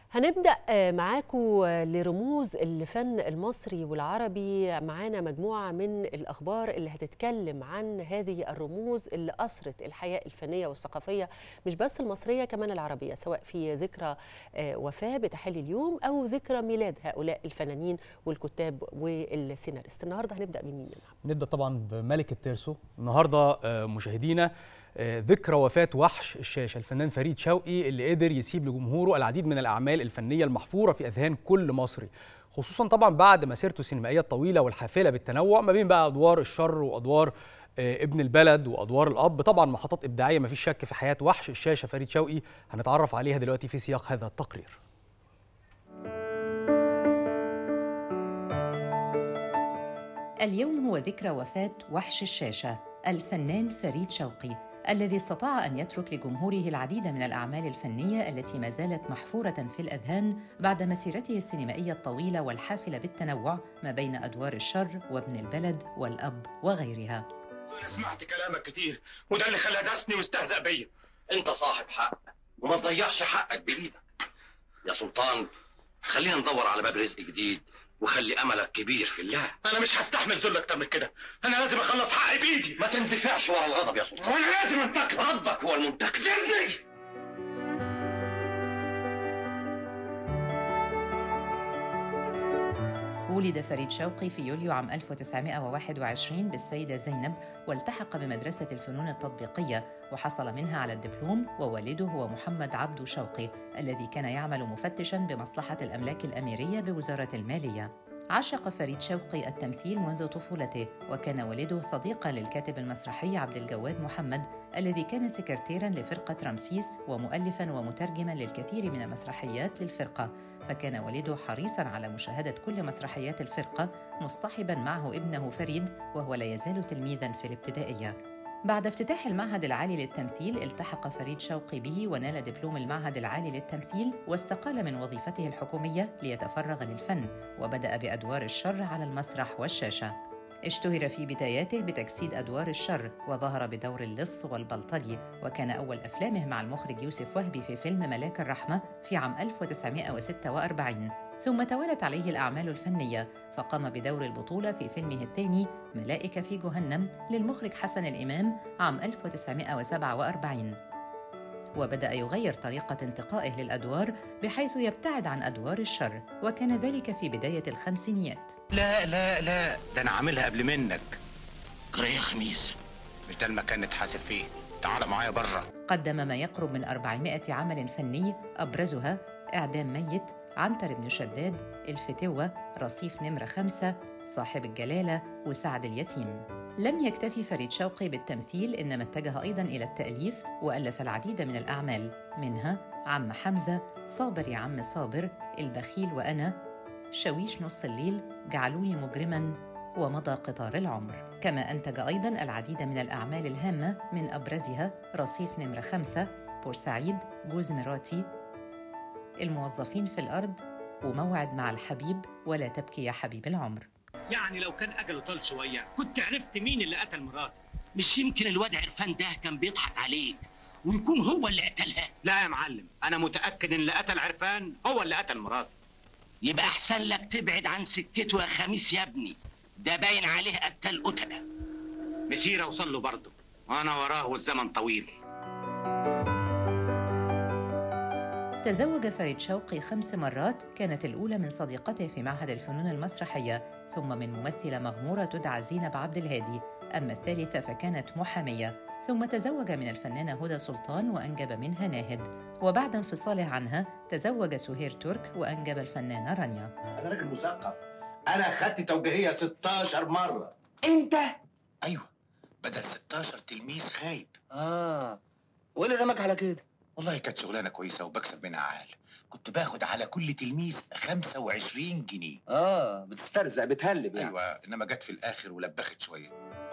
هنبدأ معاكم لرموز الفن المصري والعربي معانا مجموعة من الأخبار اللي هتتكلم عن هذه الرموز اللي أسرت الحياة الفنية والثقافية مش بس المصرية كمان العربية سواء في ذكرى وفاة بتحل اليوم أو ذكرى ميلاد هؤلاء الفنانين والكتاب والسيناريست النهاردة هنبدأ بمين؟ نبدأ طبعا بملك الترسو النهاردة مشاهدينا ذكرى وفاة وحش الشاشة الفنان فريد شوقي اللي قدر يسيب لجمهوره العديد من الأعمال الفنية المحفورة في أذهان كل مصري خصوصا طبعا بعد مسيرته السينمائية الطويلة والحافلة بالتنوع ما بين بقى أدوار الشر وأدوار ابن البلد وأدوار الأب طبعا محطات إبداعية ما فيش شك في حياة وحش الشاشة فريد شوقي هنتعرف عليها دلوقتي في سياق هذا التقرير اليوم هو ذكرى وفاة وحش الشاشة الفنان فريد شوقي الذي استطاع ان يترك لجمهوره العديد من الاعمال الفنيه التي ما زالت محفوره في الاذهان بعد مسيرته السينمائيه الطويله والحافله بالتنوع ما بين ادوار الشر وابن البلد والاب وغيرها. انا سمعت كلامك كتير وده اللي خلى دسني واستهزأ بيا. انت صاحب حق وما تضيعش حقك بايدك. يا سلطان خلينا ندور على باب رزق جديد وخلي املك كبير في الله انا مش هستحمل ذل اكتر من كده انا لازم اخلص حقي بايدي ما تندفعش ورا الغضب يا سلطان وانا لازم انتقم ربك هو المنتقم سيبني ولد فريد شوقي في يوليو عام 1921 بالسيدة زينب والتحق بمدرسة الفنون التطبيقية وحصل منها على الدبلوم ووالده هو محمد عبدو شوقي الذي كان يعمل مفتشا بمصلحة الأملاك الأميرية بوزارة المالية عشق فريد شوقي التمثيل منذ طفولته وكان والده صديقا للكاتب المسرحي عبد الجواد محمد الذي كان سكرتيرا لفرقة رمسيس ومؤلفا ومترجما للكثير من المسرحيات للفرقة فكان والده حريصا على مشاهدة كل مسرحيات الفرقة مصطحبا معه ابنه فريد وهو لا يزال تلميذا في الابتدائية بعد افتتاح المعهد العالي للتمثيل التحق فريد شوقي به ونال دبلوم المعهد العالي للتمثيل واستقال من وظيفته الحكومية ليتفرغ للفن وبدأ بأدوار الشر على المسرح والشاشة اشتهر في بداياته بتجسيد أدوار الشر وظهر بدور اللص والبلطجي وكان أول أفلامه مع المخرج يوسف وهبي في فيلم ملاك الرحمة في عام 1946 ثم توالت عليه الأعمال الفنية فقام بدور البطولة في فيلمه الثاني ملائكة في جهنم للمخرج حسن الإمام عام 1947 وبدأ يغير طريقة انتقائه للأدوار بحيث يبتعد عن أدوار الشر وكان ذلك في بداية الخمسينيات لا لا لا ده انا عاملها قبل منك جري خميس مش ده المكان نتحاسب فيه تعال معايا بره قدم ما يقرب من 400 عمل فني أبرزها إعدام ميت عنتر بن شداد الفتوة رصيف نمرة خمسة صاحب الجلالة وسعد اليتيم لم يكتفي فريد شوقي بالتمثيل إنما اتجه أيضاً إلى التأليف وألف العديد من الأعمال منها عم حمزة صابر يا عم صابر البخيل وأنا شويش نص الليل جعلوني مجرماً ومضى قطار العمر كما أنتج أيضاً العديد من الأعمال الهامة من أبرزها رصيف نمرة خمسة بورسعيد جوز مراتي الموظفين في الأرض وموعد مع الحبيب ولا تبكي يا حبيب العمر يعني لو كان اجله طال شويه كنت عرفت مين اللي قتل مراتي مش يمكن الواد عرفان ده كان بيضحك عليك ويكون هو اللي قتلها لا يا معلم انا متاكد ان اللي قتل عرفان هو اللي قتل مراتي يبقى احسن لك تبعد عن سكته يا خميس يا ابني ده باين عليه قتل قتله مسيره اوصل له برضه وانا وراه والزمن طويل تزوج فريد شوقي خمس مرات كانت الأولى من صديقته في معهد الفنون المسرحية ثم من ممثلة مغمورة تدعى زينب عبد الهادي أما الثالثة فكانت محامية ثم تزوج من الفنانة هدى سلطان وأنجب منها ناهد وبعد انفصاله عنها تزوج سهير ترك وأنجب الفنانة رانيا انا راجل مثقف انا خدت توجيهيه 16 مره انت ايوه بدل 16 تلميذ خايب اه وايه اللي رمك على كده والله كانت شغلانه كويسه وبكسب منها عال كنت باخد على كل تلميذ 25 جنيه اه بتسترزق بتهلب ايوه انما جت في الاخر ولبخت شويه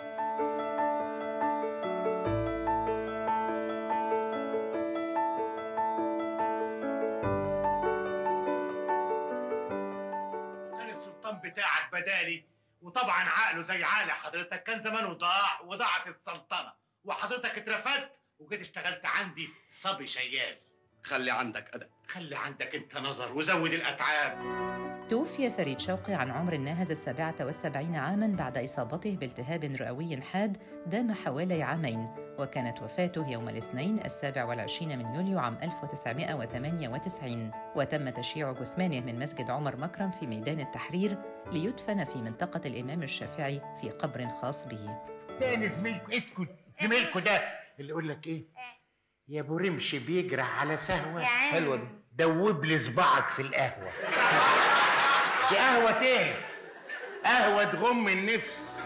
كان السلطان بتاعك بدالي وطبعا عقله زي عقل حضرتك كان زمانه ضاع وضاعت السلطنه وحضرتك اترفدت وجيت اشتغلت عندي صبي شيال خلي عندك ادب خلي عندك انت نظر وزود الاتعاب توفي فريد شوقي عن عمر ناهز السابعة والسبعين عاماً بعد إصابته بالتهاب رئوي حاد دام حوالي عامين وكانت وفاته يوم الاثنين السابع والعشرين من يوليو عام 1998 وتم تشييع جثمانه من مسجد عمر مكرم في ميدان التحرير ليدفن في منطقة الإمام الشافعي في قبر خاص به تاني زميلكوا ايدكوا زميلكوا ده اللي يقول لك ايه يا ابو رمش بيجرح على سهوه حلوه دي دوب لي صباعك في القهوه دي قهوه تقرف قهوه تغم النفس